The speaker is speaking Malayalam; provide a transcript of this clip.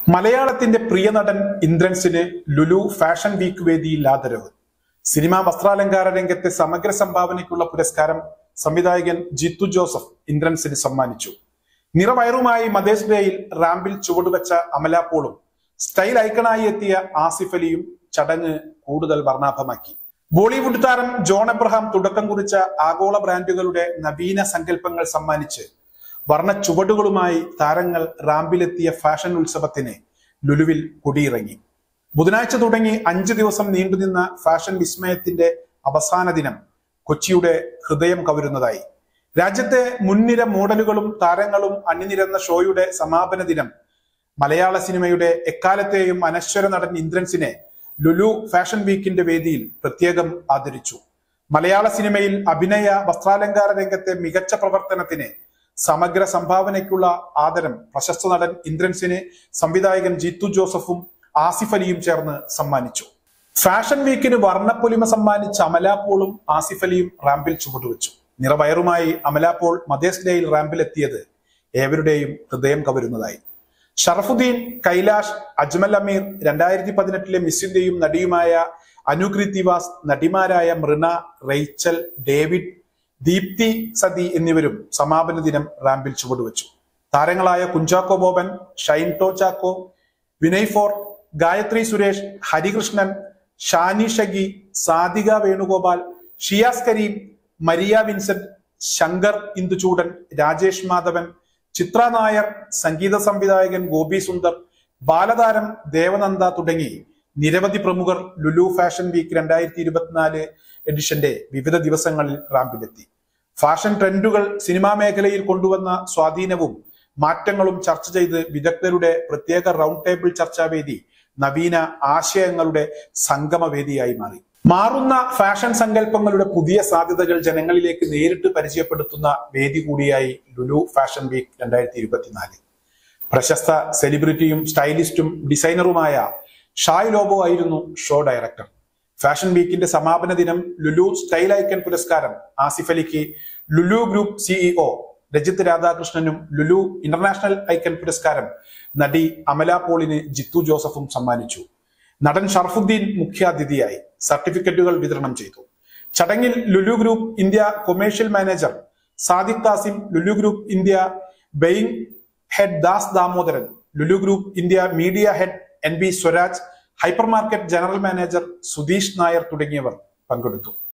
മലയാളത്തിന്റെ പ്രിയ നടൻ ഇന്ദ്രൻസിന് ലുലു ഫാഷൻ വീക്ക് വേദിയിൽ ആദരവ് സിനിമാ വസ്ത്രാലങ്കാര രംഗത്തെ സമഗ്ര സംഭാവനയ്ക്കുള്ള പുരസ്കാരം സംവിധായകൻ ജിത്തു ജോസഫ് ഇന്ദ്രൻസിന് സമ്മാനിച്ചു നിറവയറുമായി മദേഴ്സ് ഡേയിൽ റാമ്പിൽ ചുവടുവെച്ച അമല പോളും സ്റ്റൈൽ ഐക്കണായി എത്തിയ ആസിഫ് അലിയും ചടങ്ങ് കൂടുതൽ വർണ്ണാഭമാക്കി ബോളിവുഡ് താരം ജോൺ എബ്രഹാം തുടക്കം കുറിച്ച ആഗോള ബ്രാൻഡുകളുടെ നവീന സങ്കല്പങ്ങൾ സമ്മാനിച്ച് വർണ്ണ ചുവടുകളുമായി താരങ്ങൾ റാമ്പിലെത്തിയ ഫാഷൻ ഉത്സവത്തിന് ലുലുവിൽ കൊടിയിറങ്ങി ബുധനാഴ്ച തുടങ്ങി അഞ്ചു ദിവസം നീണ്ടുനിന്ന ഫാഷൻ വിസ്മയത്തിന്റെ അവസാന ദിനം കൊച്ചിയുടെ ഹൃദയം കവരുന്നതായി രാജ്യത്തെ മുൻനിര മോഡലുകളും താരങ്ങളും അണിനിരന്ന ഷോയുടെ സമാപന ദിനം മലയാള സിനിമയുടെ എക്കാലത്തെയും അനശ്വര നടൻ ഇന്ദ്രൻസിനെ ലുലു ഫാഷൻ വീക്കിന്റെ വേദിയിൽ പ്രത്യേകം ആദരിച്ചു മലയാള സിനിമയിൽ അഭിനയ വസ്ത്രാലങ്കാര രംഗത്തെ മികച്ച പ്രവർത്തനത്തിന് സമഗ്ര സംഭാവനയ്ക്കുള്ള ആദരം പ്രശസ്ത നടൻ ഇന്ദ്രൻസിന് സംവിധായകൻ ജീത്തു ജോസഫും ആസിഫ് അലിയും ചേർന്ന് സമ്മാനിച്ചു ഫാഷൻ വീക്കിന് വർണ്ണപ്പൊലിമ സമ്മാനിച്ച അമലാപോളും ആസിഫ് അലിയും റാമ്പിൽ ചുവടുവെച്ചു നിറവയറുമായി അമലാപോൾ മദേഴ്സ് ഡേയിൽ റാമ്പിലെത്തിയത് ഏവരുടെയും ഹൃദയം കവരുന്നതായി ഷറഫുദ്ദീൻ കൈലാഷ് അജ്മൽ അമീർ രണ്ടായിരത്തി പതിനെട്ടിലെ മിസ്സിന്റെയും നടിയുമായ അനുകൃതി തിവാസ് നടിമാരായ മൃണ റെയ്ച്ചൽ ഡേവിഡ് ദീപ്തി സതി എന്നിവരും സമാപന ദിനം റാമ്പിൽ ചുവടുവെച്ചു താരങ്ങളായ Kunchacko Boban Shine Tom Chacko Vinay Forrt Gayathri Suresh Harikrishnan Shani Shagi Sadhika Venugopal Shiyas Kareem Maria Vincent Shankar Induchoodan Rajesh Madhavan Chithra Nair സംഗീത സംവിധായകൻ ഗോപി സുന്ദർ ബാലതാരം ദേവനന്ദ തുടങ്ങി നിരവധി പ്രമുഖർ ലുലു ഫാഷൻ വീക്ക് രണ്ടായിരത്തി ഇരുപത്തിനാല് എഡിഷന്റെ വിവിധ ദിവസങ്ങളിൽ റാമ്പിലെത്തി ഫാഷൻ ട്രെൻഡുകൾ സിനിമാ മേഖലയിൽ കൊണ്ടുവന്ന സ്വാധീനവും മാറ്റങ്ങളും ചർച്ച ചെയ്ത് വിദഗ്ധരുടെ പ്രത്യേക റൗണ്ട് ടേബിൾ ചർച്ചാവേദി നവീന ആശയങ്ങളുടെ സംഗമവേദിയായി മാറി മാറുന്ന ഫാഷൻ സങ്കല്പങ്ങളുടെ പുതിയ സാധ്യതകൾ ജനങ്ങളിലേക്ക് നേരിട്ട് പരിചയപ്പെടുത്തുന്ന വേദി കൂടിയായി ലുലു ഫാഷൻ വീക്ക് രണ്ടായിരത്തി ഇരുപത്തിനാല് പ്രശസ്ത സെലിബ്രിറ്റിയും സ്റ്റൈലിസ്റ്റും ഡിസൈനറുമായ ഷായ് ലോബോ ആയിരുന്നു ഷോ ഡയറക്ടർ ഫാഷൻ വീക്കിന്റെ സമാപന ദിനം ലുലു സ്റ്റൈൽ ഐക്കൺ പുരസ്കാരം ആസിഫ് അലിക്ക് ലുലു ഗ്രൂപ്പ് സിഇഒ രജിത് രാധാകൃഷ്ണനും ലുലു ഇന്റർനാഷണൽ ഐക്കൺ പുരസ്കാരം നടി അമല പോളിന് ജിത്തു ജോസഫും സമ്മാനിച്ചു നടൻ ഷർഫുദ്ദീൻ മുഖ്യാതിഥിയായി സർട്ടിഫിക്കറ്റുകൾ വിതരണം ചെയ്തു ചടങ്ങിൽ Lulu group India commercial manager Sadiq Kasim Lulu group India buying head Das Damodaran Lulu group India media head N B Swaraj hypermarket general manager Sudheesh Nair തുടങ്ങിയവർ പങ്കെടുത്തു